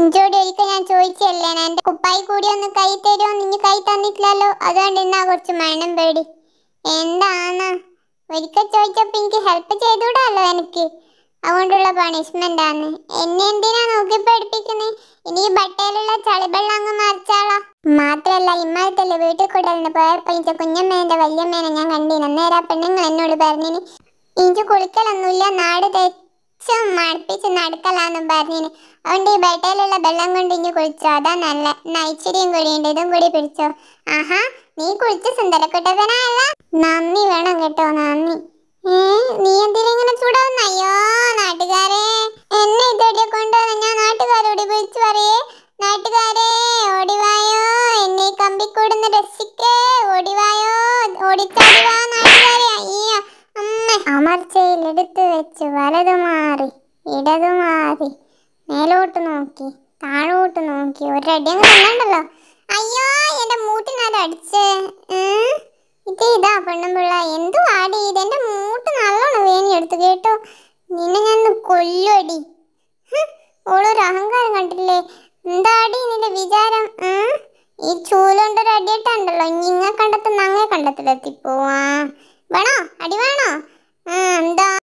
ഇഞ്ചോട് ഒരിക്കൽ ഞാൻ ചോദിച്ചല്ലേ ഞാൻ എന്റെ കുപ്പായി കൂടി ഒന്ന് കൈ തരുമോ നിഞ്ഞ് കൈ തന്നിട്ടില്ലല്ലോ അതുകൊണ്ട് എന്നാ കുറച്ച് മണം പേടി എന്താണ് ഒരിക്കൽ ചോദിച്ചപ്പോ എനിക്ക് ഹെൽപ്പ് ചെയ്തുകൂടാല്ലോ എനിക്ക് അതുകൊണ്ടുള്ള പണിഷ്മെന്റ് ആണ് എന്നെ എന്തിനാ നോക്കി പഠിപ്പിക്കുന്നത് ഇനി ഈ ബട്ടയിലുള്ള ചളിവെള്ളം അങ്ങ് മറിച്ചാളാ മാത്രല്ല ഇമ്മാലത്തല്ലേ വീട്ടിൽ കൂടലിന് പോയപ്പോ ഇഞ്ച കുഞ്ഞമ്മേന്റെ വല്യമ്മേനെ ഞാൻ കണ്ടീന് അന്നേരം ആ പെണ്ണുങ്ങൾ എന്നോട് പറഞ്ഞിന് ഇഞ്ചു കുളിക്കലൊന്നുമില്ല നാട് തെച്ചും മടുപ്പിച്ച് നടക്കലാന്നും പറഞ്ഞിന് അതുകൊണ്ട് ഈ ബട്ടയിലുള്ള വെള്ളം കൊണ്ട് ഇഞ്ഞു കുളിച്ചോ അതാ നല്ല നൈച്ചിരിയും കൂടിയുണ്ട് ഇതും കൂടി പിടിച്ചോ ആഹാ നീ കുളിച്ച് സുന്ദരക്കുട്ടവനല്ല നന്ദി വേണം കേട്ടോ നന്ദി ഏ നീ എന്തിനാ ഇങ്ങനെ ചൂടാവുന്ന അയ്യോ നാട്ടുകാരെ എന്നെ ഇതോടെ കൊണ്ടുവന്ന് ഞാൻ നാട്ടുകാരോട് വിളിച്ചു പറയേ നാട്ടുകാരെ ഓടിവായോ എന്നെ ഈ കമ്പിക്കൂടുന്ന രക്ഷിക്കേ ഓടിവായോ ഓടിച്ചാടിവാ നാട്ടുകാരെ അയ്യോ അമ്മ അമർച്ചയിൽ എടുത്തു വെച്ച് വലതു മാറി ഇടതു മാറി മേലോട്ട് നോക്കി താഴോട്ട് നോക്കി ഒരടി അങ്ങ് തന്നണ്ടല്ലോ അയ്യോ എന്റെ മൂട്ടിനത് അടിച്ച് ഉം. ഇത് ഇതാ പെണ്ണുമ്പിള്ള എന്തു ആടി ഇതെന്റെ മൂട്ട് നല്ലോണം വേനിയെടുത്തു കേട്ടോ നിന്നെ ഞാൻ ഒന്ന് കൊല്ലുവടി ഹ്, ഓളൊരു അഹങ്കാരം കണ്ടില്ലേ എന്താടി നിന്റെ വിചാരം ഉം? ഈ ചൂലുകൊണ്ടൊരു അടിയിട്ടുണ്ടല്ലോ ഇങ്ങ കണ്ടത്ത് നങ്ങ കണ്ടത്തിലെത്തിപ്പോവാ വേണോ അടി വേണോ ആ എന്താ